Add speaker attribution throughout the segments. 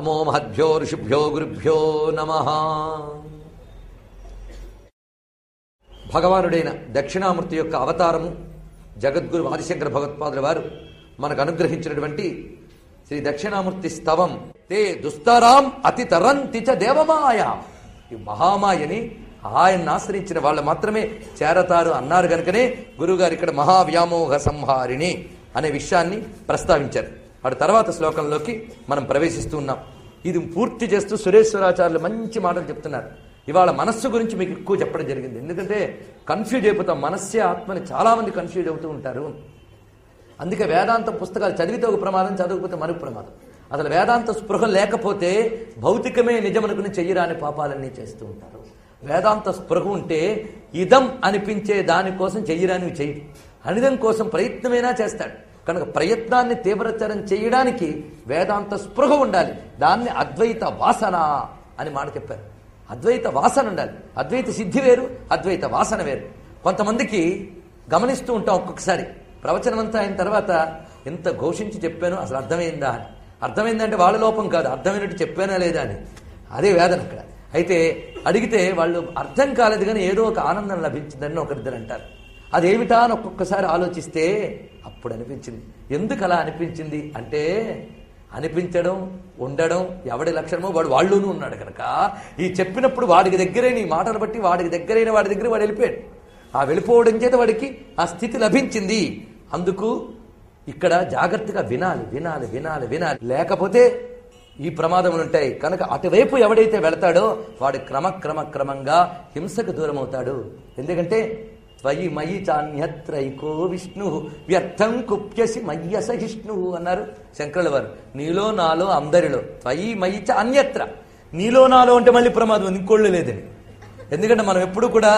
Speaker 1: నమో మహద్భ్యో ఋషిభ్యో గురుభ్యో నమ భగవానుడైన దక్షిణామూర్తి యొక్క అవతారము జగద్గురు ఆదిశంకర భగవత్పాదుల వారు మనకు అనుగ్రహించినటువంటి శ్రీ దక్షిణామూర్తి స్తవం తే దుస్తరాం అతి తరంతి చ దేవమాయ ఈ మహామాయని ఆయన్ని ఆశ్రయించిన వాళ్ళు మాత్రమే చేరతారు అన్నారు కనుకనే గురుగారు ఇక్కడ మహావ్యామోహ సంహారిణి అనే విషయాన్ని ప్రస్తావించారు అటు తర్వాత శ్లోకంలోకి మనం ప్రవేశిస్తూ ఉన్నాం ఇది పూర్తి చేస్తూ సురేశ్వరాచార్యులు మంచి మాటలు చెప్తున్నారు ఇవాళ మనస్సు గురించి మీకు ఎక్కువ చెప్పడం జరిగింది ఎందుకంటే కన్ఫ్యూజ్ అయిపోతాం మనస్సే ఆత్మని చాలా మంది కన్ఫ్యూజ్ అవుతూ ఉంటారు అందుకే వేదాంత పుస్తకాలు చదివితే ఒక ప్రమాదం చదవకపోతే మరొక ప్రమాదం అసలు వేదాంత స్పృహ లేకపోతే భౌతికమే నిజమనుకుని చెయ్యరాని పాపాలన్నీ చేస్తూ ఉంటారు వేదాంత స్పృహ ఉంటే ఇదం అనిపించే దానికోసం చెయ్యరానివి చెయ్యి అనిదం కోసం ప్రయత్నమైనా చేస్తాడు కనుక ప్రయత్నాన్ని తీవ్రతరం చేయడానికి వేదాంత స్పృహ ఉండాలి దాన్ని అద్వైత వాసన అని మాట చెప్పారు అద్వైత వాసన ఉండాలి అద్వైత సిద్ధి వేరు అద్వైత వాసన వేరు కొంతమందికి గమనిస్తూ ఉంటాం ఒక్కొక్కసారి ప్రవచనం అంతా అయిన తర్వాత ఎంత ఘోషించి చెప్పాను అసలు అర్థమైందా అని అర్థమైందంటే వాళ్ళ లోపం కాదు అర్థమైనట్టు చెప్పానా లేదా అని అదే వేదన అక్కడ అయితే అడిగితే వాళ్ళు అర్థం కాలేదు కానీ ఏదో ఒక ఆనందం లభించిందని ఒకరిద్దరు అంటారు అదేమిటా అని ఒక్కొక్కసారి ఆలోచిస్తే అప్పుడు అనిపించింది ఎందుకు అలా అనిపించింది అంటే అనిపించడం ఉండడం ఎవడి లక్షణమో వాడు వాళ్ళలోనూ ఉన్నాడు కనుక ఈ చెప్పినప్పుడు వాడికి దగ్గరైన ఈ మాటలు బట్టి వాడికి దగ్గరైన వాడి దగ్గర వాడు వెళ్ళిపోయాడు ఆ వెళ్ళిపోవడం చేత వాడికి ఆ స్థితి లభించింది అందుకు ఇక్కడ జాగ్రత్తగా వినాలి వినాలి వినాలి వినాలి లేకపోతే ఈ ప్రమాదములు ఉంటాయి కనుక అటువైపు ఎవడైతే వెళతాడో వాడు క్రమక్రమ క్రమంగా హింసకు దూరం అవుతాడు ఎందుకంటే త్వయి మయి చాన్యత్రైకో విష్ణు వ్యర్థం కుప్యసి మయ్య సహిష్ణు అన్నారు శంకరుల వారు నీలో నాలో అందరిలో త్వయి మయి చ అన్యత్ర నీలో నాలో అంటే మళ్ళీ ప్రమాదం ఉంది, ఇంకోళ్ళు లేదని ఎందుకంటే మనం ఎప్పుడు కూడా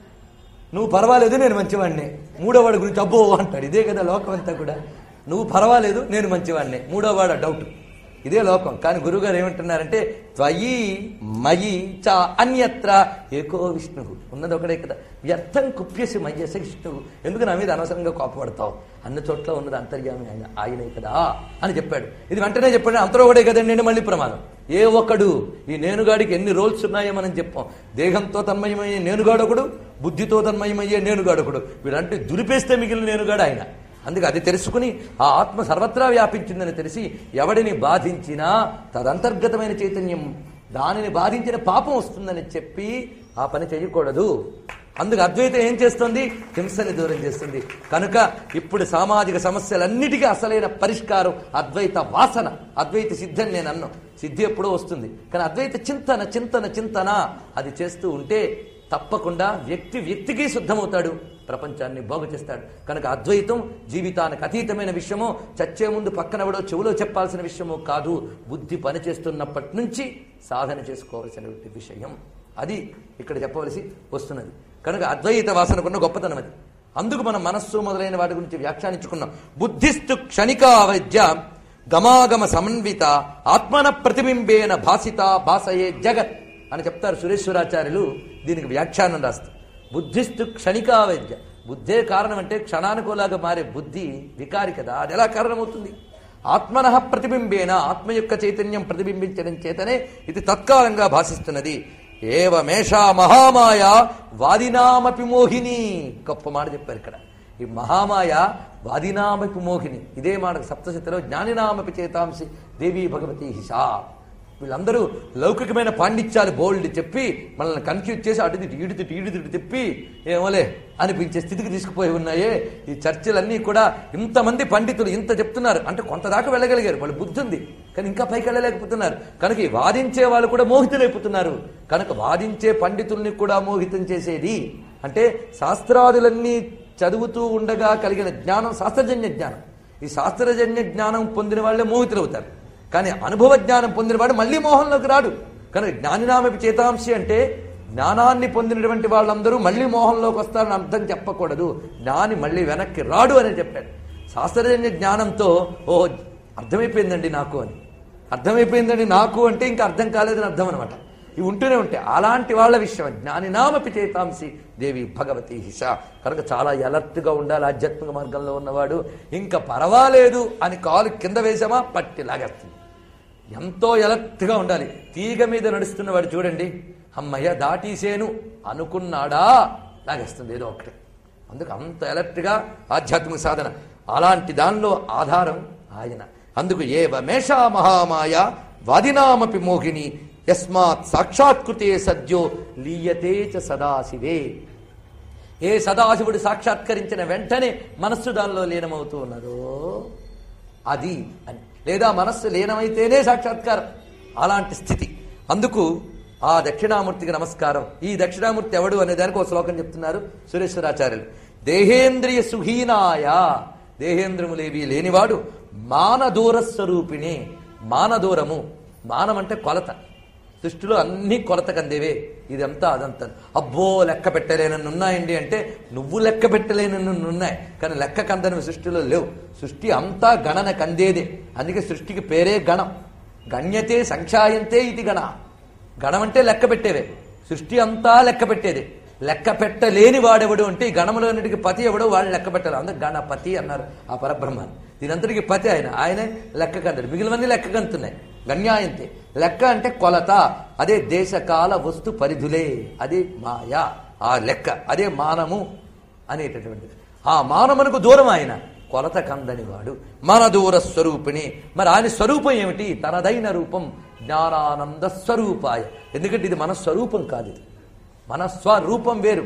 Speaker 1: నువ్వు పర్వాలేదు నేను మంచివాడిని మూడోవాడి గురించి అబ్బో అంటాడు ఇదే కదా లోకం అంతా కూడా నువ్వు పర్వాలేదు నేను మంచివాడిని మూడోవాడు డౌట్ ఇదే లోకం కానీ గురుగారు ఏమంటున్నారంటే త్వయి మయి చ అన్యత్ర ఏకో విష్ణువు ఉన్నది ఒకడే కదా వ్యర్థం కుప్యసి మయ్యస విష్ణువు ఎందుకు నా మీద అనవసరంగా కోపపడతావు అన్న చోట్ల ఉన్నది అంతర్యామి ఆయన ఆయనే కదా అని చెప్పాడు ఇది వెంటనే చెప్పాడు అంతలో ఒకడే కదండి నేను మళ్ళీ ప్రమాదం ఏ ఒక్కడు ఈ నేనుగాడికి ఎన్ని రోల్స్ ఉన్నాయో మనం చెప్పాం దేహంతో తన్మయమయ్యే నేనుగాడొకడు బుద్ధితో తన్మయమయ్యే నేనుగాడొకడు వీడంటే దులిపేస్తే మిగిలిన నేనుగాడు ఆయన అందుకే అది తెలుసుకుని ఆ ఆత్మ సర్వత్రా వ్యాపించిందని తెలిసి ఎవడిని బాధించినా తదంతర్గతమైన చైతన్యం దానిని బాధించిన పాపం వస్తుందని చెప్పి ఆ పని చేయకూడదు అందుకు అద్వైతం ఏం చేస్తుంది హింసని దూరం చేస్తుంది కనుక ఇప్పుడు సామాజిక సమస్యలన్నిటికీ అసలైన పరిష్కారం అద్వైత వాసన అద్వైత సిద్ధని నేను అన్నాను సిద్ధి ఎప్పుడో వస్తుంది కానీ అద్వైత చింతన చింతన చింతన అది చేస్తూ ఉంటే తప్పకుండా వ్యక్తి వ్యక్తికి శుద్ధమవుతాడు ప్రపంచాన్ని బాగు చేస్తాడు కనుక అద్వైతం జీవితానికి అతీతమైన విషయమో చచ్చే ముందు పక్కనవడో చెవులో చెప్పాల్సిన విషయమో కాదు బుద్ధి పనిచేస్తున్నప్పటి నుంచి సాధన చేసుకోవాల్సినటువంటి విషయం అది ఇక్కడ చెప్పవలసి వస్తున్నది కనుక అద్వైత వాసనకున్న గొప్పతనం అది అందుకు మనం మనస్సు మొదలైన వాటి గురించి వ్యాఖ్యానించుకున్నాం బుద్ధిస్తు క్షణికావైద్య గమాగమ సమన్విత ఆత్మన ప్రతిబింబేన భాసిత భాసయే జగత్ అని చెప్తారు సురేశ్వరాచార్యులు దీనికి వ్యాఖ్యానం రాస్తారు బుద్ధిస్తు క్షణికావైద్య బుద్ధే కారణం అంటే క్షణానుకూలాగా మారే బుద్ధి వికారి కదా అది ఎలా కారణమవుతుంది ఆత్మన ప్రతిబింబేన ఆత్మ యొక్క చైతన్యం ప్రతిబింబించడం చేతనే ఇది తత్కాలంగా భాషిస్తున్నది ఏవమేషా మహామాయ వాదినామపి మోహిని గొప్ప మాట చెప్పారు ఇక్కడ ఈ మహామాయ వాదినామపి మోహిని ఇదే మాట సప్తశతిలో జ్ఞానినామపి చేతాంసి దేవీ భగవతి హిషా వీళ్ళందరూ లౌకికమైన పాండిత్యాలు బోల్డ్ చెప్పి మనల్ని కన్ఫ్యూజ్ చేసి అటు తిట్టి ఇటు తిట్టి ఇటు తిట్టి తిప్పి ఏమోలే అనిపించే స్థితికి తీసుకుపోయి ఉన్నాయే ఈ చర్చలన్నీ కూడా ఇంతమంది పండితులు ఇంత చెప్తున్నారు అంటే కొంత దాకా వెళ్ళగలిగారు వాళ్ళు బుద్ధి ఉంది కానీ ఇంకా పైకి వెళ్ళలేకపోతున్నారు కనుక ఈ వాదించే వాళ్ళు కూడా మోహితులైపోతున్నారు కనుక వాదించే పండితుల్ని కూడా మోహితం చేసేది అంటే శాస్త్రాదులన్నీ చదువుతూ ఉండగా కలిగిన జ్ఞానం శాస్త్రజన్య జ్ఞానం ఈ శాస్త్రజన్య జ్ఞానం పొందిన వాళ్ళే మోహితులవుతారు కానీ అనుభవ జ్ఞానం పొందినవాడు మళ్ళీ మోహంలోకి రాడు కనుక జ్ఞానినామపి చేతాంశి అంటే జ్ఞానాన్ని పొందినటువంటి వాళ్ళందరూ మళ్ళీ మోహంలోకి వస్తారని అర్థం చెప్పకూడదు జ్ఞాని మళ్ళీ వెనక్కి రాడు అని చెప్పాడు శాస్త్రజన్య జ్ఞానంతో ఓ అర్థమైపోయిందండి నాకు అని అర్థమైపోయిందండి నాకు అంటే ఇంకా అర్థం కాలేదని అర్థం అనమాట ఇవి ఉంటూనే ఉంటాయి అలాంటి వాళ్ళ విషయం జ్ఞానినామపి చేతాంసి దేవి భగవతి హిష కనుక చాలా అలర్ట్గా ఉండాలి ఆధ్యాత్మిక మార్గంలో ఉన్నవాడు ఇంకా పర్వాలేదు అని కాలు కింద వేసామా పట్టి లాగేస్తుంది ఎంతో ఎలర్ట్గా ఉండాలి తీగ మీద నడుస్తున్నవాడు చూడండి అమ్మయ్య దాటీసేను అనుకున్నాడా లాగేస్తుంది ఏదో ఒకటి అందుకు అంత ఎలర్ట్గా ఆధ్యాత్మిక సాధన అలాంటి దానిలో ఆధారం ఆయన అందుకు ఏవ మేషా మహామాయ వాదినామపి మోహిని యస్మాత్ సాక్షాత్కృతే సద్యో లీయతే చ సదాశివే ఏ సదాశివుడు సాక్షాత్కరించిన వెంటనే మనస్సు దానిలో లీనమవుతూ ఉన్నదో అది అని లేదా మనస్సు లీనమైతేనే సాక్షాత్కారం అలాంటి స్థితి అందుకు ఆ దక్షిణామూర్తికి నమస్కారం ఈ దక్షిణామూర్తి ఎవడు అనే దానికి ఒక శ్లోకం చెప్తున్నారు సురేశ్వరాచార్యులు దేహేంద్రియ సుహీనాయ దేహేంద్రములేవి లేనివాడు మానదూర స్వరూపిణి మానదూరము మానం అంటే కొలత సృష్టిలో అన్ని కొలత కందేవే ఇదంతా అదంతా అబ్బో లెక్క పెట్టలేనన్ను ఉన్నాయండి అంటే నువ్వు లెక్క పెట్టలేనన్ను ఉన్నాయి కానీ లెక్క కందని సృష్టిలో లేవు సృష్టి అంతా గణన కందేదే అందుకే సృష్టికి పేరే గణం గణ్యతే సంఖ్యాయంతే ఇది గణ గణం అంటే లెక్క పెట్టేవే సృష్టి అంతా లెక్క పెట్టేదే లెక్క పెట్టలేని వాడెవడు అంటే ఈ గణములన్నిటికీ పతి ఎవడో వాళ్ళు లెక్క పెట్టాలి అందరు గణపతి అన్నారు ఆ పరబ్రహ్మాన్ని దీనంతటికి పతి ఆయన ఆయనే లెక్క కంటాడు మిగిలినవన్నీ లెక్క కంటున్నాయి గణ్యాయంతే లెక్క అంటే కొలత అదే దేశకాల వస్తు పరిధులే అది మాయా ఆ లెక్క అదే మానము అనేటటువంటిది ఆ మానమునకు దూరం ఆయన కొలత కందని వాడు మన దూర స్వరూపిణి మరి ఆయన స్వరూపం ఏమిటి తనదైన రూపం జ్ఞానానంద స్వరూపాయ ఎందుకంటే ఇది మన స్వరూపం కాదు ఇది మన స్వరూపం వేరు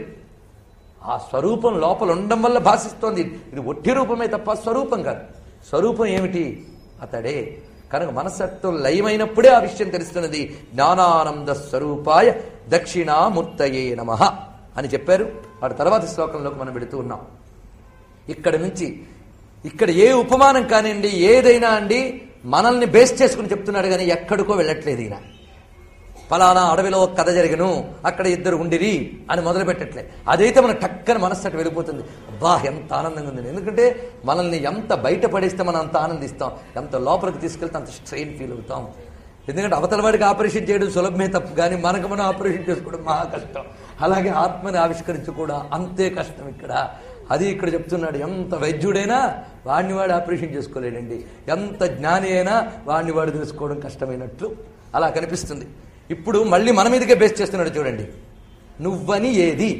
Speaker 1: ఆ స్వరూపం లోపల ఉండడం వల్ల భాషిస్తోంది ఇది ఒట్టి రూపమే తప్ప స్వరూపం కాదు స్వరూపం ఏమిటి అతడే కనుక మనసత్వం లయమైనప్పుడే ఆ విషయం తెలుస్తున్నది జ్ఞానానంద స్వరూపాయ దక్షిణామూర్తయే నమ అని చెప్పారు వాటి తర్వాత శ్లోకంలోకి మనం పెడుతూ ఉన్నాం ఇక్కడ నుంచి ఇక్కడ ఏ ఉపమానం కానివ్వండి ఏదైనా అండి మనల్ని బేస్ చేసుకుని చెప్తున్నాడు కానీ ఎక్కడికో వెళ్ళట్లేదు ఈయన ఫలానా అడవిలో ఒక కథ జరిగను అక్కడ ఇద్దరు ఉండిరి అని మొదలు పెట్టట్లే అదైతే మన టక్కని మనస్సు అటు వెళ్ళిపోతుంది అబ్బా ఎంత ఆనందంగా ఉంది ఎందుకంటే మనల్ని ఎంత బయట పడేస్తే మనం అంత ఆనందిస్తాం ఎంత లోపలికి తీసుకెళ్తే అంత స్ట్రెయిన్ ఫీల్ అవుతాం ఎందుకంటే అవతల వాడికి ఆపరేషన్ చేయడం సులభమే తప్పు కానీ మనకు మనం ఆపరేషన్ చేసుకోవడం మహా కష్టం అలాగే ఆత్మని ఆవిష్కరించు కూడా అంతే కష్టం ఇక్కడ అది ఇక్కడ చెప్తున్నాడు ఎంత వైద్యుడైనా వాడిని వాడు ఆపరేషన్ చేసుకోలేడండి ఎంత జ్ఞాని అయినా వాడిని వాడు తెలుసుకోవడం కష్టమైనట్లు అలా కనిపిస్తుంది ఇప్పుడు మళ్ళీ మన మీదకే బేస్ చేస్తున్నాడు చూడండి నువ్వని ఏది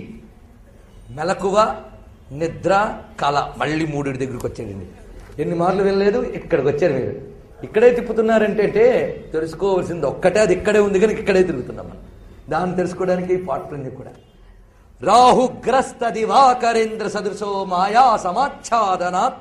Speaker 1: మెలకువ నిద్ర కళ మళ్ళీ మూడు దగ్గరికి వచ్చాడండి ఎన్ని మార్లు వెళ్ళలేదు ఇక్కడికి వచ్చారు మీరు ఇక్కడే తిప్పుతున్నారంటే అంటే తెలుసుకోవాల్సింది ఒక్కటే అది ఇక్కడే ఉంది కానీ ఇక్కడే తిరుగుతున్నాం మనం దాన్ని తెలుసుకోవడానికి పాటుతుంది కూడా రాహుగ్రస్త దివాకరేంద్ర సదృశో మాయా సమాచ్ఛాదనాత్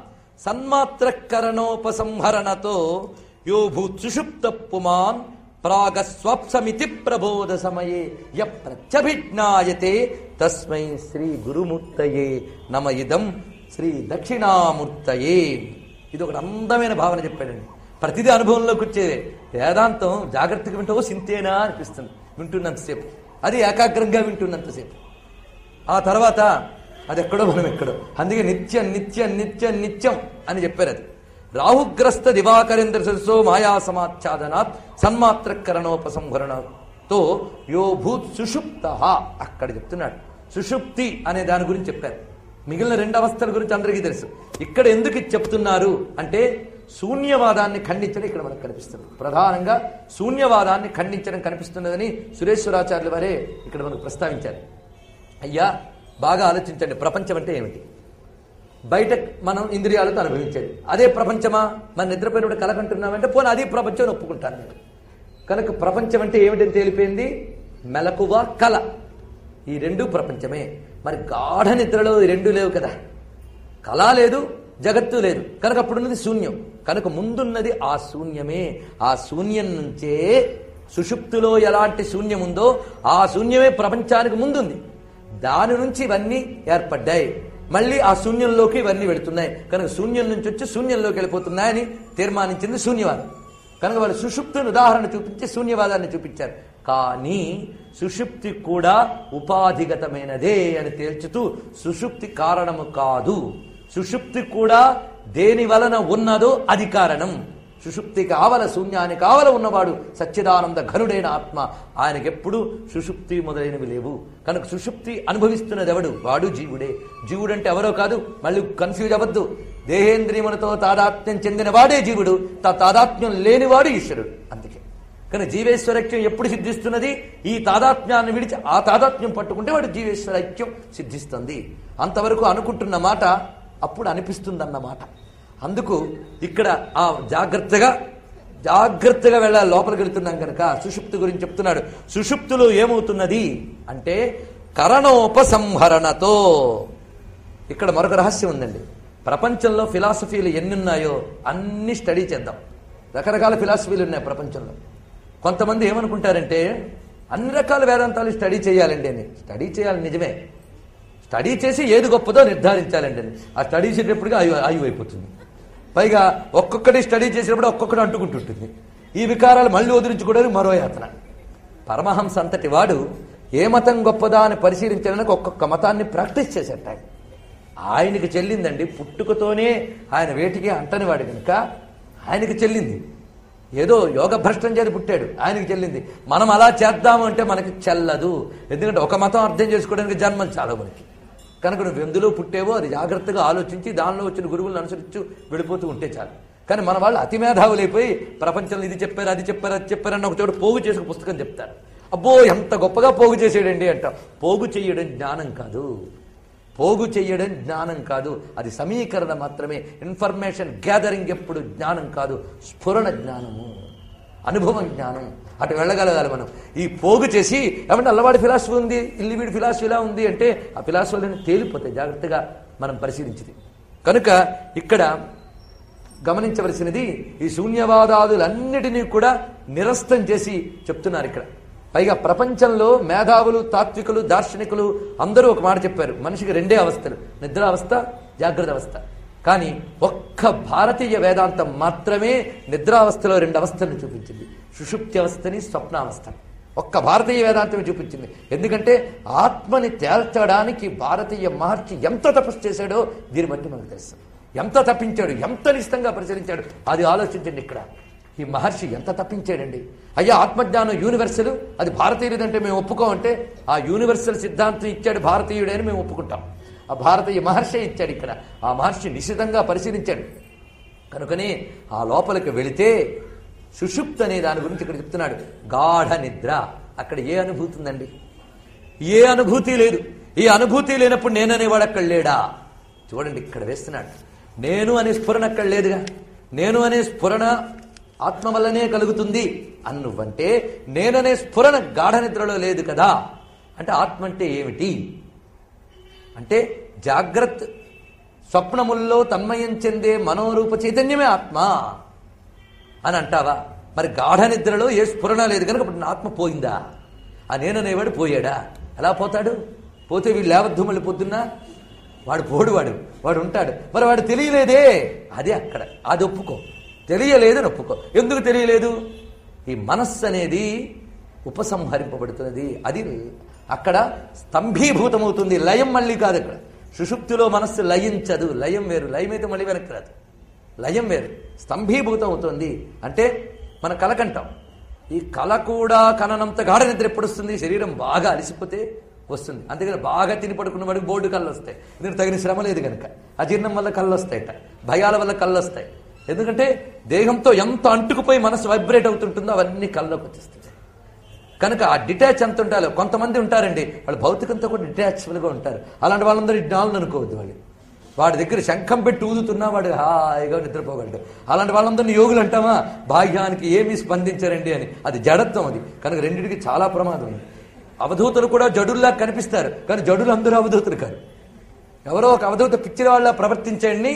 Speaker 1: సన్మాత్రకరణోపసంహరణతో యో భూత్సుషుప్త పుమాన్ ప్రాగస్వప్సమితి ప్రబోధ సమయే య ప్రత్యభిజ్ఞాయతే తస్మై శ్రీ గురుమూర్తయే నమ ఇదం శ్రీ దక్షిణామూర్తయే ఇది ఒకటి అందమైన భావన చెప్పాడండి ప్రతిదీ అనుభవంలోకి వచ్చేదే వేదాంతం జాగ్రత్తగా వింటూ సింతేనా అనిపిస్తుంది వింటున్నంతసేపు అది ఏకాగ్రంగా వింటున్నంతసేపు ఆ తర్వాత అది ఎక్కడో మనం ఎక్కడో అందుకే నిత్యం నిత్యం నిత్యం నిత్యం అని చెప్పారు అది రాహుగ్రస్త దివాకరేంద్ర సరస్సో మాయా సమాచ్ఛాదనాత్ సన్మాత్రకరణోపసంహరణతో యో భూత్ సుషుప్త అక్కడ చెప్తున్నాడు సుషుప్తి అనే దాని గురించి చెప్పారు మిగిలిన రెండు అవస్థల గురించి అందరికీ తెలుసు ఇక్కడ ఎందుకు ఇది చెప్తున్నారు అంటే శూన్యవాదాన్ని ఖండించడం ఇక్కడ మనకు కనిపిస్తుంది ప్రధానంగా శూన్యవాదాన్ని ఖండించడం కనిపిస్తున్నదని సురేశ్వరాచార్యుల వారే ఇక్కడ మనకు ప్రస్తావించారు అయ్యా బాగా ఆలోచించండి ప్రపంచం అంటే ఏమిటి బయట మనం ఇంద్రియాలతో అనుభవించేది అదే ప్రపంచమా మన నిద్రపోయినప్పుడు కలకంటున్నామంటే పోనీ అది ప్రపంచం అని ఒప్పుకుంటాను నేను కనుక ప్రపంచం అంటే ఏమిటని తేలిపోయింది మెలకువ కళ ఈ రెండు ప్రపంచమే మరి గాఢ నిద్రలో ఈ రెండు లేవు కదా కళ లేదు జగత్తు లేదు కనుక అప్పుడున్నది శూన్యం కనుక ముందున్నది ఆ శూన్యమే ఆ శూన్యం నుంచే సుషుప్తిలో ఎలాంటి శూన్యం ఉందో ఆ శూన్యమే ప్రపంచానికి ముందుంది దాని నుంచి ఇవన్నీ ఏర్పడ్డాయి మళ్ళీ ఆ శూన్యంలోకి ఇవన్నీ వెళుతున్నాయి కనుక శూన్యం నుంచి వచ్చి శూన్యంలోకి వెళ్ళిపోతున్నాయని తీర్మానించింది శూన్యవాదం కనుక వాళ్ళు సుషుప్తిని ఉదాహరణ చూపించి శూన్యవాదాన్ని చూపించారు కానీ సుషుప్తి కూడా ఉపాధిగతమైనదే అని తేల్చుతూ సుషుప్తి కారణము కాదు సుషుప్తి కూడా దేని వలన ఉన్నదో అది కారణం సుషుప్తి కావల శూన్యాన్ని కావల ఉన్నవాడు సచ్చిదానంద ఘనుడైన ఆత్మ ఆయనకెప్పుడు సుషుప్తి మొదలైనవి లేవు కనుక సుషుప్తి అనుభవిస్తున్నది ఎవడు వాడు జీవుడే జీవుడంటే ఎవరో కాదు మళ్ళీ కన్ఫ్యూజ్ అవ్వద్దు దేహేంద్రియములతో తాదాత్మ్యం చెందిన వాడే జీవుడు తా తాదాత్మ్యం లేనివాడు ఈశ్వరుడు అందుకే కానీ జీవేశ్వరైక్యం ఎప్పుడు సిద్ధిస్తున్నది ఈ తాదాత్మ్యాన్ని విడిచి ఆ తాదాత్మ్యం పట్టుకుంటే వాడు జీవేశ్వర ఐక్యం సిద్ధిస్తుంది అంతవరకు అనుకుంటున్న మాట అప్పుడు అనిపిస్తుందన్నమాట అందుకు ఇక్కడ ఆ జాగ్రత్తగా జాగ్రత్తగా వెళ్ళాలి లోపలికి వెళ్తున్నాం కనుక సుషుప్తి గురించి చెప్తున్నాడు సుషుప్తులో ఏమవుతున్నది అంటే కరణోపసంహరణతో ఇక్కడ మరొక రహస్యం ఉందండి ప్రపంచంలో ఫిలాసఫీలు ఎన్ని ఉన్నాయో అన్ని స్టడీ చేద్దాం రకరకాల ఫిలాసఫీలు ఉన్నాయి ప్రపంచంలో కొంతమంది ఏమనుకుంటారంటే అన్ని రకాల వేదాంతాలు స్టడీ చేయాలండి అని స్టడీ చేయాలి నిజమే స్టడీ చేసి ఏది గొప్పదో నిర్ధారించాలండి అని ఆ స్టడీ చేసేటప్పటికి ఆయు ఆయువు అయిపోతుంది పైగా ఒక్కొక్కటి స్టడీ చేసినప్పుడు ఒక్కొక్కటి అంటుకుంటుంటుంది ఈ వికారాలు మళ్ళీ వదిలించుకోవడానికి మరో యాతన పరమహంస అంతటి వాడు ఏ మతం గొప్పదా అని పరిశీలించడానికి ఒక్కొక్క మతాన్ని ప్రాక్టీస్ చేసేట ఆయన ఆయనకి చెల్లిందండి పుట్టుకతోనే ఆయన వేటికి అంటని వాడు కనుక ఆయనకి చెల్లింది ఏదో యోగ భ్రష్టం చేసి పుట్టాడు ఆయనకి చెల్లింది మనం అలా చేద్దాము అంటే మనకి చెల్లదు ఎందుకంటే ఒక మతం అర్థం చేసుకోవడానికి జన్మం చాలా మనకి కనుక నువ్వు ఎందులో పుట్టేవో అది జాగ్రత్తగా ఆలోచించి దానిలో వచ్చిన గురువులను అనుసరించు వెళ్ళిపోతూ ఉంటే చాలు కానీ మన వాళ్ళు అతి మేధావులైపోయి ప్రపంచంలో ఇది చెప్పారు అది చెప్పారు అది చెప్పారు అని ఒక చోట పోగు చేసి ఒక పుస్తకం చెప్తారు అబ్బో ఎంత గొప్పగా పోగు చేసాడండి అంట పోగు చెయ్యడం జ్ఞానం కాదు పోగు చెయ్యడం జ్ఞానం కాదు అది సమీకరణ మాత్రమే ఇన్ఫర్మేషన్ గ్యాదరింగ్ ఎప్పుడు జ్ఞానం కాదు స్ఫురణ జ్ఞానము అనుభవం జ్ఞానం అటు వెళ్ళగలగాలి మనం ఈ పోగు చేసి ఏమంటే అల్లవాడి ఫిలాసఫీ ఉంది ఇల్లివీడి ఫిలాసఫీ ఇలా ఉంది అంటే ఆ ఫిలాసఫీలన్నీ తేలిపోతాయి జాగ్రత్తగా మనం పరిశీలించింది కనుక ఇక్కడ గమనించవలసినది ఈ శూన్యవాదాదులన్నిటినీ కూడా నిరస్తం చేసి చెప్తున్నారు ఇక్కడ పైగా ప్రపంచంలో మేధావులు తాత్వికులు దార్శనికులు అందరూ ఒక మాట చెప్పారు మనిషికి రెండే అవస్థలు నిద్రావస్థ జాగ్రత్త అవస్థ కానీ ఒక్క భారతీయ వేదాంతం మాత్రమే నిద్రావస్థలో రెండు అవస్థలను చూపించింది సుషుప్తి అవస్థని స్వప్నావస్థని ఒక్క భారతీయ వేదాంతమే చూపించింది ఎందుకంటే ఆత్మని తేల్చడానికి భారతీయ మహర్షి ఎంత తపస్సు చేశాడో దీన్ని బట్టి మనకు తెలుసు ఎంత తప్పించాడు ఎంత నిష్టంగా పరిశీలించాడు అది ఆలోచించండి ఇక్కడ ఈ మహర్షి ఎంత తప్పించాడండి అయ్యా ఆత్మజ్ఞానం యూనివర్సల్ అది భారతీయుడిదంటే మేము ఒప్పుకోమంటే ఆ యూనివర్సల్ సిద్ధాంతం ఇచ్చాడు భారతీయుడే అని మేము ఒప్పుకుంటాం ఆ భారతీయ మహర్షి ఇచ్చాడు ఇక్కడ ఆ మహర్షి నిశితంగా పరిశీలించాడు కనుకనే ఆ లోపలికి వెళితే సుషుప్త్ అనే దాని గురించి ఇక్కడ చెప్తున్నాడు గాఢ నిద్ర అక్కడ ఏ అనుభూతి ఉందండి ఏ అనుభూతి లేదు ఈ అనుభూతి లేనప్పుడు నేననేవాడు అక్కడ లేడా చూడండి ఇక్కడ వేస్తున్నాడు నేను అనే స్ఫురణ అక్కడ లేదుగా నేను అనే స్ఫురణ ఆత్మ వల్లనే కలుగుతుంది అన్నువ్వంటే నేననే స్ఫురణ గాఢ నిద్రలో లేదు కదా అంటే ఆత్మ అంటే ఏమిటి అంటే జాగ్రత్త స్వప్నముల్లో తన్మయం చెందే మనోరూప చైతన్యమే ఆత్మ అని అంటావా మరి గాఢ నిద్రలో ఏ స్ఫురణ లేదు కనుక ఇప్పుడు నా ఆత్మ పోయిందా ఆ నేననేవాడు పోయాడా ఎలా పోతాడు పోతే వీళ్ళు లేవద్దు మళ్ళీ పొద్దున్నా వాడు పోడు వాడు వాడు ఉంటాడు మరి వాడు తెలియలేదే అదే అక్కడ అది ఒప్పుకో తెలియలేదని ఒప్పుకో ఎందుకు తెలియలేదు ఈ మనస్సు అనేది ఉపసంహరింపబడుతున్నది అది అక్కడ స్తంభీభూతమవుతుంది లయం మళ్ళీ కాదు అక్కడ సుషుప్తిలో మనస్సు లయించదు లయం వేరు లయం అయితే మళ్ళీ వెనక్కి రాదు లయం వేరు స్తంభీభూతం అవుతుంది అంటే మన కలకంటాం ఈ కళ కూడా కననంత గాఢ నిద్ర ఎప్పుడు వస్తుంది శరీరం బాగా అలసిపోతే వస్తుంది అందుకని బాగా తిని పడుకున్న వాడికి బోర్డు కళ్ళు వస్తాయి ఎందుకంటే తగిన శ్రమ లేదు కనుక అజీర్ణం వల్ల కళ్ళు వస్తాయట భయాల వల్ల కళ్ళు వస్తాయి ఎందుకంటే దేహంతో ఎంత అంటుకుపోయి మనసు వైబ్రేట్ అవుతుంటుందో అవన్నీ కళ్ళలోకి వచ్చేస్తాయి కనుక ఆ డిటాచ్ ఎంత ఉండాలో కొంతమంది ఉంటారండి వాళ్ళు భౌతికంతో కూడా డిటాచ్బుల్గా ఉంటారు అలాంటి వాళ్ళందరూ జ్ఞానులు అనుకోవద్దు వాళ్ళు వాడి దగ్గర శంఖం పెట్టి ఊదుతున్నా వాడు హాయిగా నిద్రపోగలడు అలాంటి వాళ్ళందరినీ యోగులు అంటామా భాగ్యానికి ఏమీ స్పందించారండి అని అది జడత్వం అది కనుక రెండింటికి చాలా ప్రమాదం ఉంది అవధూతలు కూడా జడుల్లా కనిపిస్తారు కానీ జడులు అందరూ అవధూతలు కాదు ఎవరో ఒక అవధూత పిచ్చిన వాళ్ళ ప్రవర్తించండి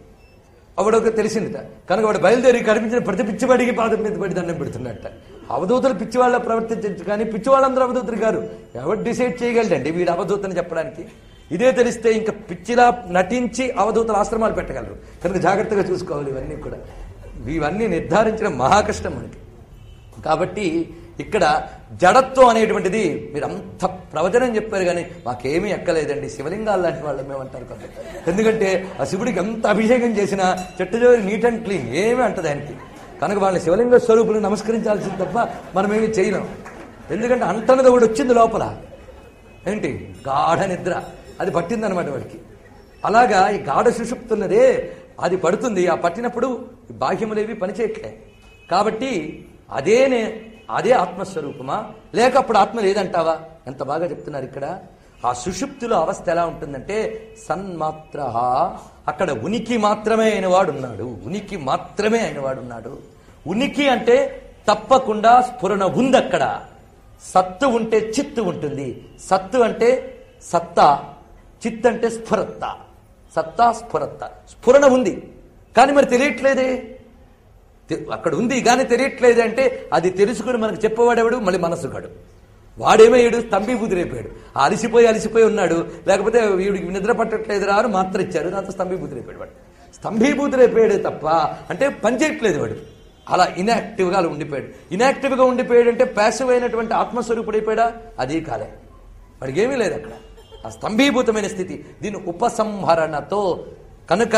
Speaker 1: అవడొక తెలిసిందిట కనుక వాడు బయలుదేరి కనిపించిన ప్రతి పిచ్చివాడికి పాదం మీద పడి దండం పెడుతున్నట్ట అవధూతలు పిచ్చి వాళ్ళ ప్రవర్తించచ్చు కానీ పిచ్చి వాళ్ళందరూ అవధూతలు గారు ఎవరు డిసైడ్ చేయగలడండి వీడు అవధూతని చెప్పడానికి ఇదే తెలిస్తే ఇంకా పిచ్చిలా నటించి అవధూతల ఆశ్రమాలు పెట్టగలరు కనుక జాగ్రత్తగా చూసుకోవాలి ఇవన్నీ కూడా ఇవన్నీ నిర్ధారించడం మహా కష్టం మనకి కాబట్టి ఇక్కడ జడత్వం అనేటువంటిది మీరు అంత ప్రవచనం చెప్పారు కానీ మాకేమీ ఎక్కలేదండి శివలింగాలు లాంటి వాళ్ళు మేమంటారు కొంత ఎందుకంటే ఆ శివుడికి ఎంత అభిషేకం చేసినా చెట్టుజోరి నీట్ అండ్ క్లీన్ ఏమీ అంటది ఆయనకి కనుక వాళ్ళ శివలింగ స్వరూపులు నమస్కరించాల్సింది తప్ప మనమేమి చేయలేం ఎందుకంటే అంటనది ఒకటి వచ్చింది లోపల ఏంటి గాఢ నిద్ర అది పట్టిందనమాట వాడికి అలాగా ఈ గాఢ సుషుప్తున్నదే అది పడుతుంది ఆ పట్టినప్పుడు బాహ్యములేవి పనిచేయట్లే కాబట్టి అదేనే అదే ఆత్మస్వరూపమా లేక అప్పుడు ఆత్మ లేదంటావా ఎంత బాగా చెప్తున్నారు ఇక్కడ ఆ సుషుప్తిలో అవస్థ ఎలా ఉంటుందంటే సన్మాత్ర అక్కడ ఉనికి మాత్రమే అయిన వాడు ఉన్నాడు ఉనికి మాత్రమే అయిన వాడు ఉన్నాడు ఉనికి అంటే తప్పకుండా స్ఫురణ ఉంది అక్కడ సత్తు ఉంటే చిత్తు ఉంటుంది సత్తు అంటే సత్తా చిత్ అంటే స్ఫురత్త సత్తా స్ఫురత్త స్ఫురణ ఉంది కానీ మరి తెలియట్లేదే తె- అక్కడ ఉంది కానీ తెలియట్లేదు అంటే అది తెలుసుకుని మనకు చెప్పవాడెవడు మళ్ళీ మనసుగాడు వాడేమయ్యాడు స్తంభీభూతురైపోయాడు ఆ అలిసిపోయి అలిసిపోయి ఉన్నాడు లేకపోతే వీడికి నిద్ర పట్టట్లేదు రా అని మాత్ర ఇచ్చారు దాంతో స్తంభీభూతురైపోయాడు వాడు స్తంభీభూతురైపోయాడు తప్ప అంటే పనిచేయట్లేదు వాడు అలా ఇనాక్టివ్గా అలా ఉండిపోయాడు ఇనాక్టివ్గా ఉండిపోయాడు అంటే ప్యాసివ్ అయినటువంటి ఆత్మస్వరూపుడైపోయాడా అది కాలే వాడికి ఏమీ లేదు అక్కడ ఆ స్తంభీభూతమైన స్థితి దీని ఉపసంహరణతో కనుక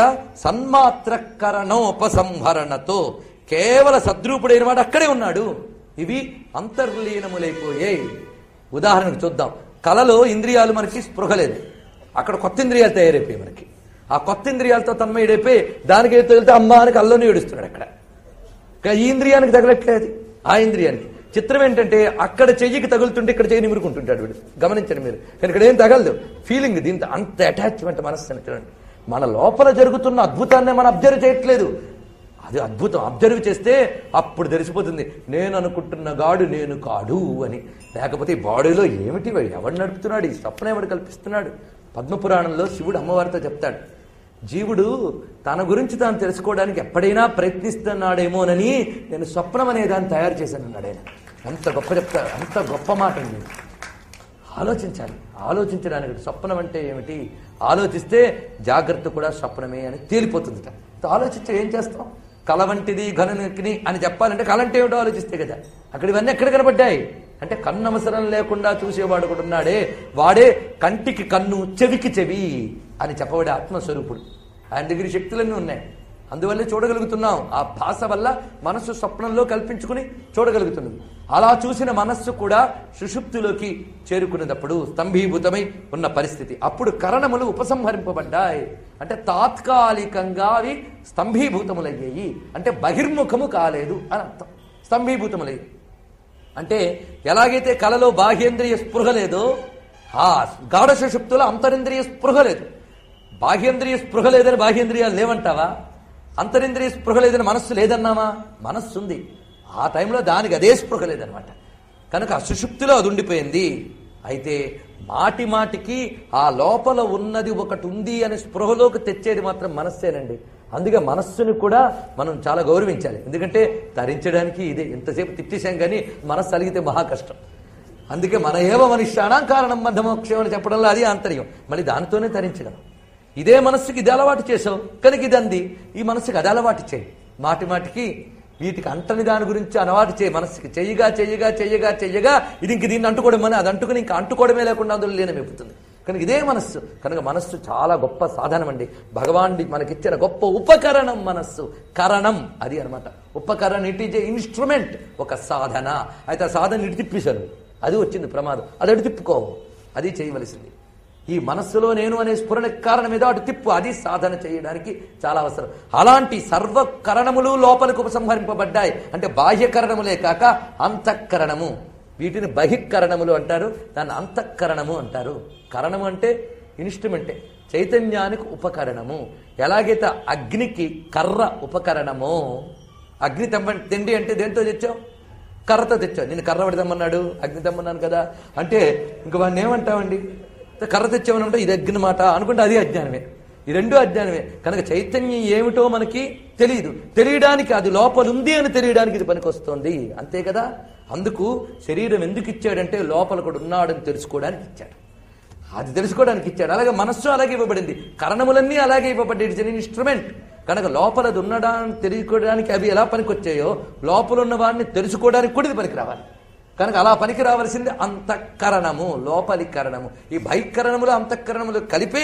Speaker 1: సన్మాత్రకరణోపసంహరణతో కేవల సద్రూపుడైన వాడు అక్కడే ఉన్నాడు ఇవి అంతర్లీనములైపోయాయి ఉదాహరణకు చూద్దాం కళలో ఇంద్రియాలు మనకి స్పృహ లేదు అక్కడ కొత్త ఇంద్రియాలు తయారైపోయాయి మనకి ఆ కొత్త ఇంద్రియాలతో తన్మయుడైపోయి దానికి తగిలితే అమ్మ అని కళ్ళలోనే ఏడుస్తున్నాడు అక్కడ ఇంకా ఈ ఇంద్రియానికి తగలట్లేదు ఆ ఇంద్రియానికి చిత్రం ఏంటంటే అక్కడ చెయ్యికి తగులుతుంటే ఇక్కడ చెయ్యి నిమురుకుంటుంటాడు వీడు గమనించండి మీరు కానీ ఇక్కడ ఏం తగలదు ఫీలింగ్ దీంతో అంత అటాచ్మెంట్ మనస్సు అని చూడండి మన లోపల జరుగుతున్న అద్భుతాన్ని మనం అబ్జర్వ్ చేయట్లేదు అది అద్భుతం అబ్జర్వ్ చేస్తే అప్పుడు తెలిసిపోతుంది నేను అనుకుంటున్న గాడు నేను కాడు అని లేకపోతే ఈ బాడీలో ఏమిటి వాడు? ఎవడు నడుపుతున్నాడు ఈ స్వప్నం ఎవడు కల్పిస్తున్నాడు పద్మపురాణంలో శివుడు అమ్మవారితో చెప్తాడు జీవుడు తన గురించి తాను తెలుసుకోవడానికి ఎప్పుడైనా ప్రయత్నిస్తున్నాడేమోనని నేను స్వప్నం అనే దాన్ని తయారు చేశాను అన్నాడు ఆయన అంత గొప్ప చెప్తారు అంత గొప్ప మాట అండి ఆలోచించాలి ఆలోచించడానికి స్వప్నం అంటే ఏమిటి ఆలోచిస్తే జాగ్రత్త కూడా స్వప్నమే అని తేలిపోతుందిట ఇంత ఆలోచించి ఏం చేస్తాం కల వంటిది ఘనునికి అని చెప్పాలంటే కళ అంటే ఏమిటో ఆలోచిస్తే కదా అక్కడ ఇవన్నీ ఎక్కడ కనబడ్డాయి అంటే కన్ను అవసరం లేకుండా చూసేవాడు కూడా ఉన్నాడే వాడే కంటికి కన్ను చెవికి చెవి అని చెప్పబడే ఆత్మస్వరూపుడు ఆయన దగ్గర ఈ శక్తులన్నీ ఉన్నాయి అందువల్లే చూడగలుగుతున్నాం ఆ భాష వల్ల మనస్సు స్వప్నంలో కల్పించుకుని చూడగలుగుతున్నది అలా చూసిన మనస్సు కూడా సుషుప్తిలోకి చేరుకునేటప్పుడు స్తంభీభూతమై ఉన్న పరిస్థితి అప్పుడు కరణములు ఉపసంహరింపబడ్డాయి అంటే తాత్కాలికంగా అవి స్తంభీభూతములయ్యాయి అంటే బహిర్ముఖము కాలేదు అని అర్థం స్తంభీభూతములయ్యాయి అంటే ఎలాగైతే కలలో బాహ్యేంద్రియ స్పృహ లేదో ఆ గాఢ సుషుప్తులో అంతరింద్రియ స్పృహ లేదు బాహ్యేంద్రియ స్పృహ లేదని బాహ్యేంద్రియాలు లేవంటావా అంతరింద్రియ స్పృహ లేదని మనస్సు లేదన్నామా మనస్సు ఉంది ఆ టైంలో దానికి అదే స్పృహ లేదనమాట కనుక ఆ సుషుప్తిలో అది ఉండిపోయింది అయితే మాటి మాటికి ఆ లోపల ఉన్నది ఒకటి ఉంది అనే స్పృహలోకి తెచ్చేది మాత్రం మనస్సేనండి అందుకే మనస్సుని కూడా మనం చాలా గౌరవించాలి ఎందుకంటే తరించడానికి ఇదే ఎంతసేపు తిట్టేశాం కానీ మనస్సు అలిగితే మహా కష్టం అందుకే మన ఏవ మనుష్యాణం కారణం మధ్యమోక్షం అని చెప్పడంలో అది ఆంతర్యం మళ్ళీ దానితోనే తరించడం ఇదే మనస్సుకి ఇది అలవాటు చేసావు కనుక ఇది అంది ఈ మనస్సుకి అది అలవాటు చేయి మాటి మాటికి వీటికి అంటని దాని గురించి అలవాటు చేయి మనస్సుకి చెయ్యగా చెయ్యగా చెయ్యగా చెయ్యగా ఇది ఇంక దీన్ని అంటుకోవడం అది అంటుకుని ఇంకా అంటుకోవడమే లేకుండా అందులో లీనమైపోతుంది కనుక ఇదే మనస్సు కనుక మనస్సు చాలా గొప్ప సాధనం అండి భగవాన్ మనకిచ్చిన గొప్ప ఉపకరణం మనస్సు కరణం అది అన్నమాట ఉపకరణం ఇట్ ఈజ్ ఏ ఇన్స్ట్రుమెంట్ ఒక సాధన అయితే ఆ సాధన ఇటు తిప్పేశారు అది వచ్చింది ప్రమాదం అది అటు తిప్పుకోవు అది చేయవలసింది ఈ మనస్సులో నేను అనే స్ఫురణ కారణం ఏదో అటు తిప్పు అది సాధన చేయడానికి చాలా అవసరం అలాంటి సర్వకరణములు లోపలికి ఉపసంహరింపబడ్డాయి అంటే బాహ్యకరణములే కాక అంతఃకరణము వీటిని బహిఃకరణములు అంటారు దాన్ని అంతఃకరణము అంటారు కరణము అంటే ఇన్స్ట్రుమెంటే చైతన్యానికి ఉపకరణము ఎలాగైతే అగ్నికి కర్ర ఉపకరణమో అగ్ని తెమ్మ తిండి అంటే దేంతో తెచ్చావు కర్రతో తెచ్చావు నేను కర్ర పడి తెమ్మన్నాడు అగ్ని తెమ్మన్నాను కదా అంటే ఇంక వాడిని ఏమంటావండి కర్ర తెచ్చామనంటే ఇది అగ్ని మాట అనుకుంటే అది అజ్ఞానమే ఈ రెండు అజ్ఞానమే కనుక చైతన్యం ఏమిటో మనకి తెలియదు తెలియడానికి అది లోపల ఉంది అని తెలియడానికి ఇది పనికొస్తోంది అంతే కదా అందుకు శరీరం ఎందుకు ఇచ్చాడంటే లోపల కూడా ఉన్నాడని తెలుసుకోవడానికి ఇచ్చాడు అది తెలుసుకోవడానికి ఇచ్చాడు అలాగే మనస్సు అలాగే ఇవ్వబడింది కరణములన్నీ అలాగే ఇవ్వబడ్డాయి ఇట్స్ ఇన్స్ట్రుమెంట్ కనుక లోపలది ఉండడానికి తెలుసుకోవడానికి అవి ఎలా పనికొచ్చాయో లోపల ఉన్న వాడిని తెలుసుకోవడానికి కూడా ఇది పనికి రావాలి కనుక అలా పనికి రావాల్సింది అంతఃకరణము లోపలి కరణము ఈ బహికరణములు అంతఃకరణములు కలిపే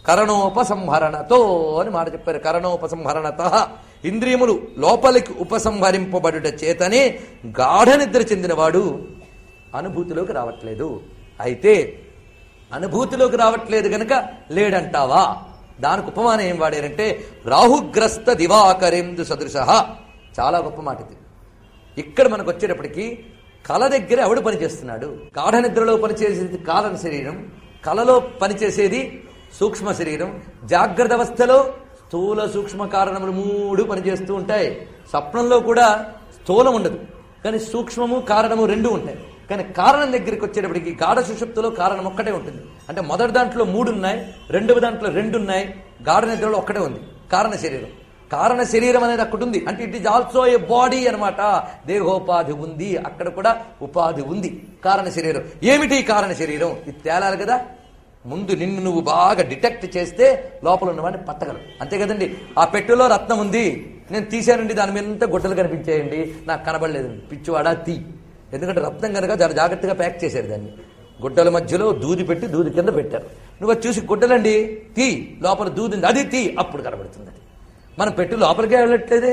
Speaker 1: కరణోపసంహరణతో అని మాట చెప్పారు కరణోపసంహరణత ఇంద్రియములు లోపలికి ఉపసంహరింపబడుట చేతనే గాఢ నిద్ర చెందినవాడు అనుభూతిలోకి రావట్లేదు అయితే అనుభూతిలోకి రావట్లేదు గనక లేడంటావా దానికి ఉపమానం ఏం వాడారంటే రాహుగ్రస్త దివాకరేందు సదృశ చాలా గొప్ప మాట ఇది ఇక్కడ మనకు వచ్చేటప్పటికి కళ దగ్గర ఎవడు పనిచేస్తున్నాడు గాఢ నిద్రలో పనిచేసేది కారణ శరీరం కళలో పనిచేసేది సూక్ష్మ శరీరం జాగ్రత్త అవస్థలో స్థూల సూక్ష్మ కారణములు మూడు పనిచేస్తూ ఉంటాయి స్వప్నంలో కూడా స్థూలం ఉండదు కానీ సూక్ష్మము కారణము రెండు ఉంటాయి కానీ కారణం దగ్గరికి వచ్చేటప్పటికి గాఢ సుషుప్తిలో కారణం ఒక్కటే ఉంటుంది అంటే మొదటి దాంట్లో మూడు ఉన్నాయి రెండవ దాంట్లో రెండు ఉన్నాయి గాఢ నిద్రలో ఒక్కటే ఉంది కారణ శరీరం కారణ శరీరం అనేది అక్కడ ఉంది అంటే it is also a body అనమాట దేహోపాధి ఉంది అక్కడ కూడా ఉపాధి ఉంది కారణ శరీరం ఏమిటి ఈ కారణ శరీరం ఇది తేలాలి కదా ముందు నిన్ను నువ్వు బాగా డిటెక్ట్ చేస్తే లోపల ఉన్నవాడిని పట్టగలవు అంతే కదండి ఆ పెట్టెలో రత్నం ఉంది నేను తీశానండి దాని మీద అంతా గుడ్డలు కనిపించేయండి నాకు కనబడలేదండి పిచ్చివాడా తీ ఎందుకంటే రత్నం కనుక చాలా జాగ్రత్తగా ప్యాక్ చేశారు దాన్ని గుడ్డల మధ్యలో దూది పెట్టి దూది కింద పెట్టారు నువ్వు అది చూసి గుడ్డలండి తీ లోపల దూది ఉంది అది తీ అప్పుడు కనబడుతుంది అది మనం పెట్టి లోపలికే వెళ్ళట్లేదే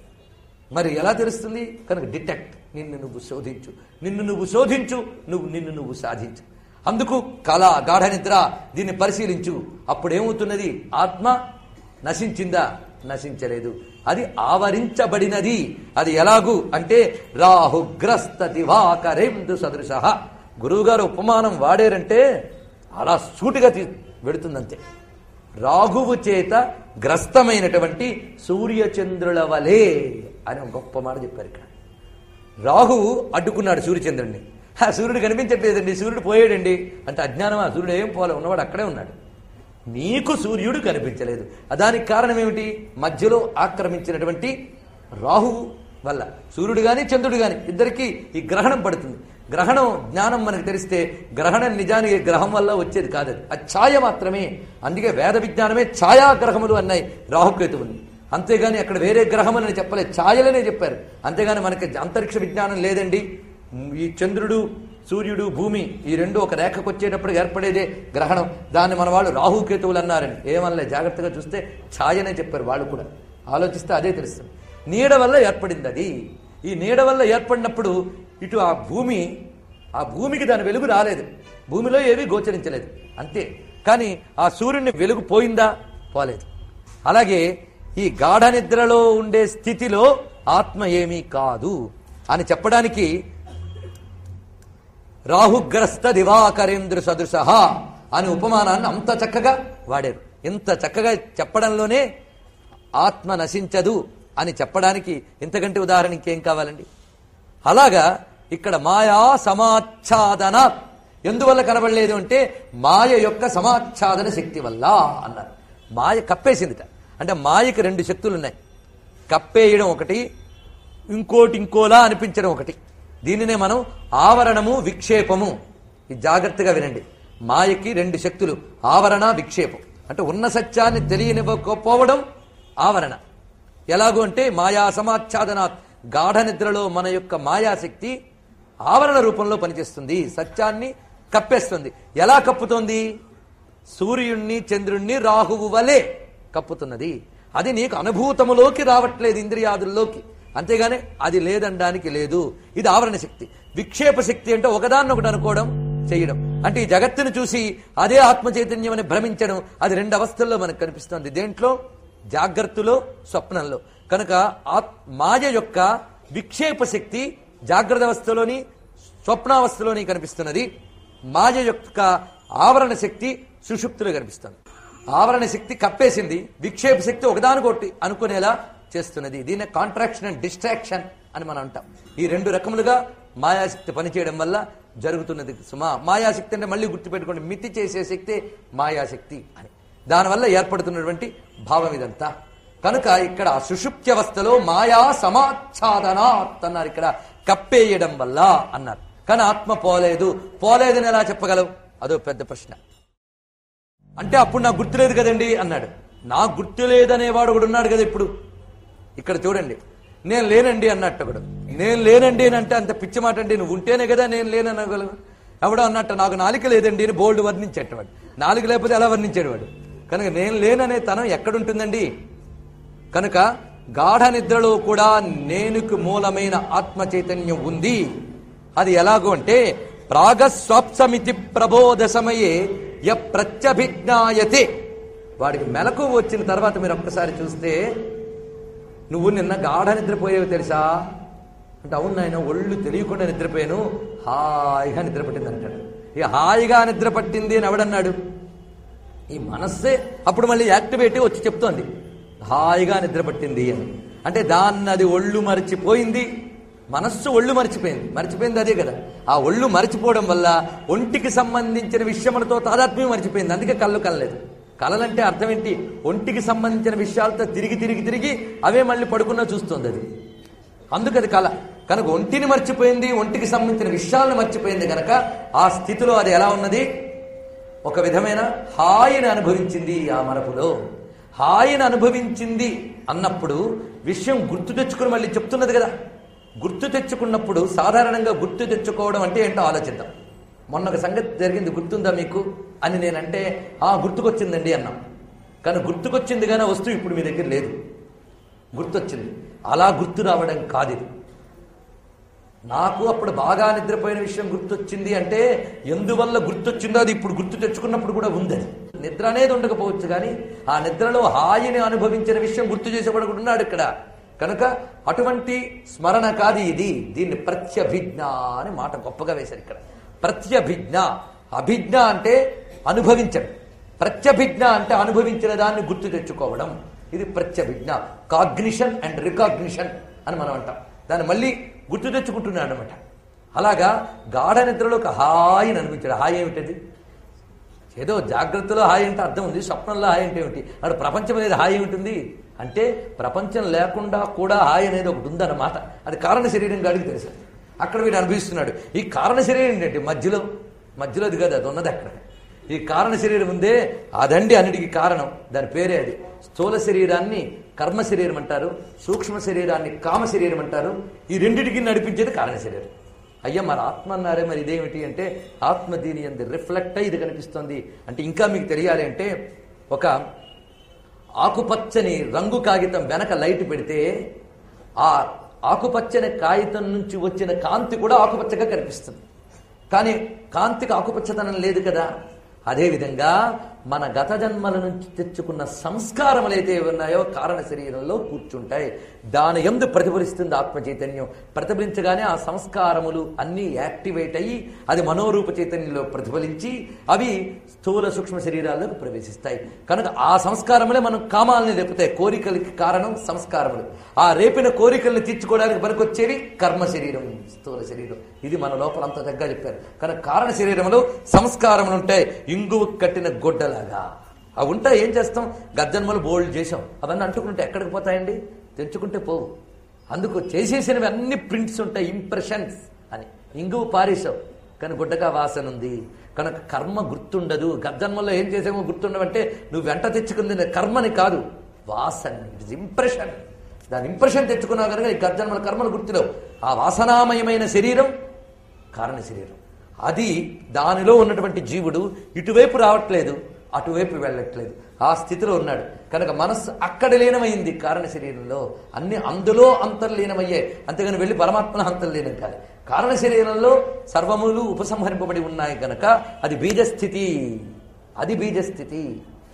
Speaker 1: మరి ఎలా తెలుస్తుంది కనుక డిటెక్ట్ నిన్ను నువ్వు శోధించు నిన్ను నువ్వు శోధించు నువ్వు నిన్ను నువ్వు సాధించు అందుకు కళ గాఢ నిద్ర దీన్ని పరిశీలించు అప్పుడు ఏమవుతున్నది ఆత్మ నశించిందా నశించలేదు అది ఆవరించబడినది అది ఎలాగు అంటే రాహుగ్రస్త దివాకరేందు సదృశ గురువుగారు ఉపమానం వాడారంటే అలా సూటిగా తీ వెడుతుందంతే రాహువు చేత గ్రస్తమైనటువంటి సూర్యచంద్రుల వలె అని ఒక గొప్ప మాట చెప్పారు ఇక్కడ రాహువు అడ్డుకున్నాడు సూర్యచంద్రుడిని ఆ సూర్యుడు కనిపించట్లేదండి సూర్యుడు పోయాడండి అంటే అజ్ఞానమా సూర్యుడు ఏం పోలే ఉన్నవాడు అక్కడే ఉన్నాడు నీకు సూర్యుడు కనిపించలేదు దానికి కారణం ఏమిటి మధ్యలో ఆక్రమించినటువంటి రాహువు వల్ల సూర్యుడు గాని చంద్రుడు గాని ఇద్దరికి ఈ గ్రహణం పడుతుంది గ్రహణం జ్ఞానం మనకు తెలిస్తే గ్రహణం నిజానికి గ్రహం వల్ల వచ్చేది కాదు అది అది ఛాయ మాత్రమే అందుకే వేద విజ్ఞానమే ఛాయాగ్రహములు అన్నాయి రాహుకేతువుని అంతేగాని అక్కడ వేరే గ్రహం అని చెప్పలేదు ఛాయలనే చెప్పారు అంతేగాని మనకి అంతరిక్ష విజ్ఞానం లేదండి ఈ చంద్రుడు సూర్యుడు భూమి ఈ రెండు ఒక రేఖకు వచ్చేటప్పుడు ఏర్పడేదే గ్రహణం దాన్ని మన వాళ్ళు రాహుకేతువులు అన్నారని ఏమనలే జాగ్రత్తగా చూస్తే ఛాయనే చెప్పారు వాళ్ళు కూడా ఆలోచిస్తే అదే తెలుస్తుంది నీడ వల్ల ఏర్పడింది అది ఈ నీడ వల్ల ఏర్పడినప్పుడు ఇటు ఆ భూమి ఆ భూమికి దాని వెలుగు రాలేదు భూమిలో ఏమీ గోచరించలేదు అంతే కానీ ఆ సూర్యుని వెలుగు పోయిందా పోలేదు అలాగే ఈ గాఢ నిద్రలో ఉండే స్థితిలో ఆత్మ ఏమీ కాదు అని చెప్పడానికి రాహుగ్రస్త దివాకరేంద్ర సదృశ అని ఉపమానాన్ని అంత చక్కగా వాడారు ఇంత చక్కగా చెప్పడంలోనే ఆత్మ నశించదు అని చెప్పడానికి ఇంతకంటే ఉదాహరణ ఇంకేం కావాలండి అలాగా ఇక్కడ మాయా సమాచ్ఛాదన ఎందువల్ల కనబడలేదు అంటే మాయ యొక్క సమాచ్ఛాదన శక్తి వల్ల అన్నారు మాయ కప్పేసిందిట అంటే మాయకి రెండు శక్తులు ఉన్నాయి కప్పేయడం ఒకటి ఇంకోటి ఇంకోలా అనిపించడం ఒకటి దీనినే మనం ఆవరణము విక్షేపము ఇది జాగ్రత్తగా వినండి మాయకి రెండు శక్తులు ఆవరణ విక్షేపం అంటే ఉన్న సత్యాన్ని తెలియనివ్వకపోవడం ఆవరణ ఎలాగూ అంటే మాయా సమాచ్ఛాదనాత్ గాఢ నిద్రలో మన యొక్క మాయాశక్తి ఆవరణ రూపంలో పనిచేస్తుంది సత్యాన్ని కప్పేస్తుంది ఎలా కప్పుతోంది సూర్యుణ్ణి చంద్రుణ్ణి రాహువు వలె కప్పుతున్నది అది నీకు అనుభూతములోకి రావట్లేదు ఇంద్రియాదుల్లోకి అంతేగాని అది లేదనడానికి లేదు ఇది ఆవరణ శక్తి విక్షేప శక్తి అంటే ఒకదాన్ని ఒకటి అనుకోవడం చేయడం అంటే ఈ జగత్తును చూసి అదే ఆత్మ చైతన్యం అని భ్రమించడం అది రెండు అవస్థల్లో మనకు కనిపిస్తుంది దేంట్లో జాగ్రత్తలో స్వప్నంలో కనుక ఆత్- మాయ యొక్క విక్షేప శక్తి జాగ్రత్త అవస్థలోని స్వప్నావస్థలోని కనిపిస్తున్నది మాయ యొక్క ఆవరణ శక్తి సుషుప్తిలో కనిపిస్తుంది ఆవరణ శక్తి కప్పేసింది విక్షేప శక్తి ఒకదానికొకటి అనుకునేలా చేస్తున్నది దీన్ని కాంట్రాక్షన్ అండ్ డిస్ట్రాక్షన్ అని మనం అంటాం ఈ రెండు రకములుగా మాయాశక్తి పనిచేయడం వల్ల జరుగుతున్నది సుమా మాయాశక్తి అంటే మళ్ళీ గుర్తుపెట్టుకోండి మితి చేసే శక్తి మాయాశక్తి అని దానివల్ల ఏర్పడుతున్నటువంటి భావం ఇదంతా కనుక ఇక్కడ సుషుప్త్యవస్థలో మాయా సమాచ్ఛాదనాత్ అన్నారు ఇక్కడ కప్పేయడం వల్ల అన్నారు కానీ ఆత్మ పోలేదు పోలేదని ఎలా చెప్పగలవు అదో పెద్ద ప్రశ్న అంటే అప్పుడు నాకు గుర్తులేదు కదండి అన్నాడు నాకు గుర్తు లేదనేవాడు ఒకడు ఉన్నాడు కదా ఇప్పుడు ఇక్కడ చూడండి నేను లేనండి అన్నట్టు ఒకడు నేను లేనండి అని అంటే అంత పిచ్చి మాట అండి నువ్వు ఉంటేనే కదా నేను లేననగలవు ఎవడో అన్నట్టు నాకు నాలుక లేదండి అని బోల్డ్ వర్ణించేటవాడు నాలుక లేకపోతే ఎలా వర్ణించేవాడు కనుక నేను లేననే తనం ఎక్కడుంటుందండి కనుక గాఢ నిద్రలో కూడా నేనుకు మూలమైన ఆత్మ చైతన్యం ఉంది అది ఎలాగో అంటే ప్రాగస్వాప్సమితి ప్రబోధ సమయే య ప్రత్యభిజ్ఞాయతే వాడికి మెలకు వచ్చిన తర్వాత మీరు ఒక్కసారి చూస్తే నువ్వు నిన్న గాఢ నిద్రపోయేవి తెలుసా అంటే అవును నాయన ఒళ్ళు తెలియకుండా నిద్రపోయాను హాయిగా నిద్ర పట్టింది అంటాడు ఇక హాయిగా నిద్ర పట్టింది అని ఎవడన్నాడు ఈ మనస్సే అప్పుడు మళ్ళీ యాక్టివేట్ వచ్చి చెప్తోంది హాయిగా నిద్ర పట్టింది అని అంటే దాన్ని అది ఒళ్ళు మరిచిపోయింది మనస్సు ఒళ్ళు మరిచిపోయింది మరిచిపోయింది అదే కదా ఆ ఒళ్ళు మరిచిపోవడం వల్ల ఒంటికి సంబంధించిన విషయములతో తాదాత్మ్యం మరిచిపోయింది అందుకే కళ్ళు కలలేదు కళలంటే అర్థం ఏంటి ఒంటికి సంబంధించిన విషయాలతో తిరిగి తిరిగి తిరిగి అవే మళ్ళీ పడుకున్నా చూస్తుంది అది అందుకది కళ కనుక ఒంటిని మర్చిపోయింది ఒంటికి సంబంధించిన విషయాలను మర్చిపోయింది కనుక ఆ స్థితిలో అది ఎలా ఉన్నది ఒక విధమైన హాయిని అనుభవించింది ఆ మరపులో హాయిని అనుభవించింది అన్నప్పుడు విషయం గుర్తు తెచ్చుకుని మళ్ళీ చెప్తున్నది కదా గుర్తు తెచ్చుకున్నప్పుడు సాధారణంగా గుర్తు తెచ్చుకోవడం అంటే ఏంటో ఆలోచిద్దాం మొన్న ఒక సంగతి జరిగింది గుర్తుందా మీకు అని నేనంటే ఆ గుర్తుకొచ్చిందండి అన్నాం కానీ గుర్తుకొచ్చింది కానీ ఆ వస్తువు ఇప్పుడు మీ దగ్గర లేదు గుర్తొచ్చింది అలా గుర్తు రావడం కాదు ఇది నాకు అప్పుడు బాగా నిద్రపోయిన విషయం గుర్తొచ్చింది అంటే ఎందువల్ల గుర్తొచ్చిందో అది ఇప్పుడు గుర్తు తెచ్చుకున్నప్పుడు కూడా ఉంది అది నిద్ర అనేది ఉండకపోవచ్చు కానీ ఆ నిద్రలో హాయిని అనుభవించిన విషయం గుర్తు చేసేవాడు కూడా ఉన్నాడు ఇక్కడ కనుక అటువంటి స్మరణ కాదు ఇది దీన్ని ప్రత్యభిజ్ఞ అని మాట గొప్పగా వేశారు ఇక్కడ ప్రత్యభిజ్ఞ అభిజ్ఞ అంటే అనుభవించడం ప్రత్యభిజ్ఞ అంటే అనుభవించిన దాన్ని గుర్తు తెచ్చుకోవడం ఇది ప్రత్యభిజ్ఞ కాగ్నిషన్ అండ్ రికాగ్నిషన్ అని మనం అంటాం దాన్ని మళ్ళీ గుర్తు తెచ్చుకుంటున్నాడు అనమాట అలాగా గాఢ నిద్రలో ఒక హాయిని అనిపించాడు హాయి ఏమిటది ఏదో జాగ్రత్తలో హాయి అంటే అర్థం ఉంది స్వప్నంలో హాయి అంటే ఏమిటి అక్కడ ప్రపంచం అనేది హాయి ఉంటుంది అంటే ప్రపంచం లేకుండా కూడా హాయి అనేది ఒకటి ఉందన్నమాట అది కారణ శరీరం గాడికి తెలుసు అక్కడ వీడు అనుభవిస్తున్నాడు ఈ కారణ శరీరం ఏంటంటే మధ్యలో మధ్యలో అది కాదు అది ఉన్నది అక్కడ ఈ కారణ శరీరం ఉందే అదండి అన్నిటికీ కారణం దాని పేరే అది స్థూల శరీరాన్ని కర్మ శరీరం అంటారు సూక్ష్మ శరీరాన్ని కామ శరీరం అంటారు ఈ రెండిటికి నడిపించేది కారణ శరీరం అయ్యా మరి ఆత్మ అన్నారే మరి ఇదేమిటి అంటే ఆత్మ దీని అంది రిఫ్లెక్ట్ అయి ఇది కనిపిస్తుంది అంటే ఇంకా మీకు తెలియాలి అంటే ఒక ఆకుపచ్చని రంగు కాగితం వెనక లైట్ పెడితే ఆ ఆకుపచ్చని కాగితం నుంచి వచ్చిన కాంతి కూడా ఆకుపచ్చగా కనిపిస్తుంది కానీ కాంతికి ఆకుపచ్చదనం లేదు కదా అదేవిధంగా మన గత జన్మల నుంచి తెచ్చుకున్న సంస్కారములు అయితే ఉన్నాయో కారణ శరీరంలో కూర్చుంటాయి దాని ఎందు ప్రతిఫలిస్తుంది ఆత్మ చైతన్యం ప్రతిఫలించగానే ఆ సంస్కారములు అన్నీ యాక్టివేట్ అయ్యి అది మనోరూప చైతన్యంలో ప్రతిఫలించి అవి స్థూల సూక్ష్మ శరీరాల్లోకి ప్రవేశిస్తాయి కనుక ఆ సంస్కారములే మనం కామాలని రేపుతాయి కోరికలకి కారణం సంస్కారములు ఆ రేపిన కోరికల్ని తీర్చుకోవడానికి పనికొచ్చేవి కర్మ శరీరం స్థూల శరీరం ఇది మన లోపల అంత దగ్గర చెప్పారు కనుక కారణ శరీరంలో సంస్కారములు ఉంటాయి ఇంగువ కట్టిన గొడ్డలాగా అవి ఉంటాయి ఏం చేస్తాం గజ్జన్మలు బోల్డ్ చేసాం అవన్నీ అంటుకుంటే ఎక్కడికి పోతాయండి తెంచుకుంటే పోవు అందుకు చేసేసినవి అన్ని ప్రింట్స్ ఉంటాయి ఇంప్రెషన్స్ అని ఇంగువ పారేసావు కానీ గుడ్డగా వాసన ఉంది కనుక కర్మ గుర్తుండదు గజ్జన్మలో ఏం చేసామో గుర్తుండవంటే నువ్వు వెంట తెచ్చుకుంది కర్మని కాదు వాసన ఇంప్రెషన్ దాని ఇంప్రెషన్ తెచ్చుకున్నావు కనుక ఈ గజ్జన్మల కర్మలు గుర్తులేవు ఆ వాసనామయమైన శరీరం కారణ శరీరం అది దానిలో ఉన్నటువంటి జీవుడు ఇటువైపు రావట్లేదు అటువైపు వెళ్ళట్లేదు ఆ స్థితిలో ఉన్నాడు కనుక మనస్సు అక్కడ లీనమైంది కారణ శరీరంలో అన్ని అందులో అంతర్లీనమయ్యాయి అంతేగాని వెళ్ళి పరమాత్మలో అంతర్లీనం కాదు కారణ శరీరంలో సర్వములు ఉపసంహరింపబడి ఉన్నాయి కనుక అది బీజస్థితి అది బీజస్థితి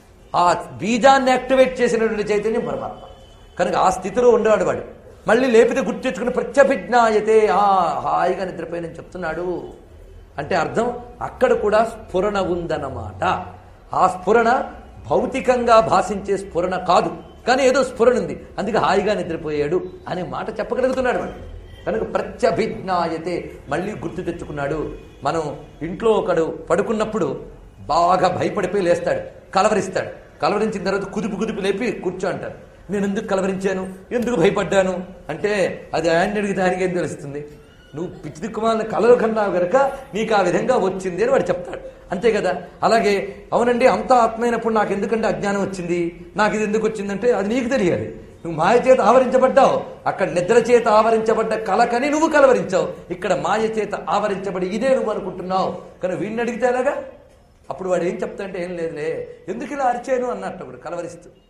Speaker 1: ఆ బీజాన్ని యాక్టివేట్ చేసినటువంటి చైతన్యం పరమాత్మ కనుక ఆ స్థితిలో ఉండేవాడు వాడు మళ్ళీ లేపితే గుర్తు తెచ్చుకుని ప్రత్యభిజ్ఞాయతే ఆ హాయిగా నిద్రపోయినని చెప్తున్నాడు అంటే అర్థం అక్కడ కూడా స్ఫురణ ఉందన్నమాట ఆ స్ఫురణ భౌతికంగా భాషించే స్ఫురణ కాదు కానీ ఏదో స్ఫురణ ఉంది అందుకే హాయిగా నిద్రపోయాడు అనే మాట చెప్పగలుగుతున్నాడు వాడు కనుక ప్రత్యభిజ్ఞాయతే మళ్ళీ గుర్తు తెచ్చుకున్నాడు మనం ఇంట్లో ఒకడు పడుకున్నప్పుడు బాగా భయపడిపోయి లేస్తాడు కలవరిస్తాడు కలవరించిన తర్వాత కుదుపు కుదుపు లేపి కూర్చో అంటారు నేను ఎందుకు కలవరించాను ఎందుకు భయపడ్డాను అంటే అది ఆయన అడిగితే ఆయనకి ఏం తెలుస్తుంది నువ్వు పిచ్చి దిక్కుమాలని కలలు కన్నావు గనక నీకు ఆ విధంగా వచ్చింది అని వాడు చెప్తాడు అంతే కదా అలాగే అవునండి అంత ఆత్మైనప్పుడు నాకు ఎందుకంటే అజ్ఞానం వచ్చింది నాకు ఇది ఎందుకు వచ్చిందంటే అది నీకు తెలియాలి నువ్వు మాయ చేత ఆవరించబడ్డావు అక్కడ నిద్ర చేత ఆవరించబడ్డ కలకని నువ్వు కలవరించావు ఇక్కడ మాయ చేత ఆవరించబడి ఇదే నువ్వు అనుకుంటున్నావు కానీ వీడిని అడిగితే ఎలాగా అప్పుడు వాడు ఏం చెప్తాంటే ఏం లేదులే ఎందుకు ఇలా అరిచాను అన్నట్టు అప్పుడు కలవరిస్తూ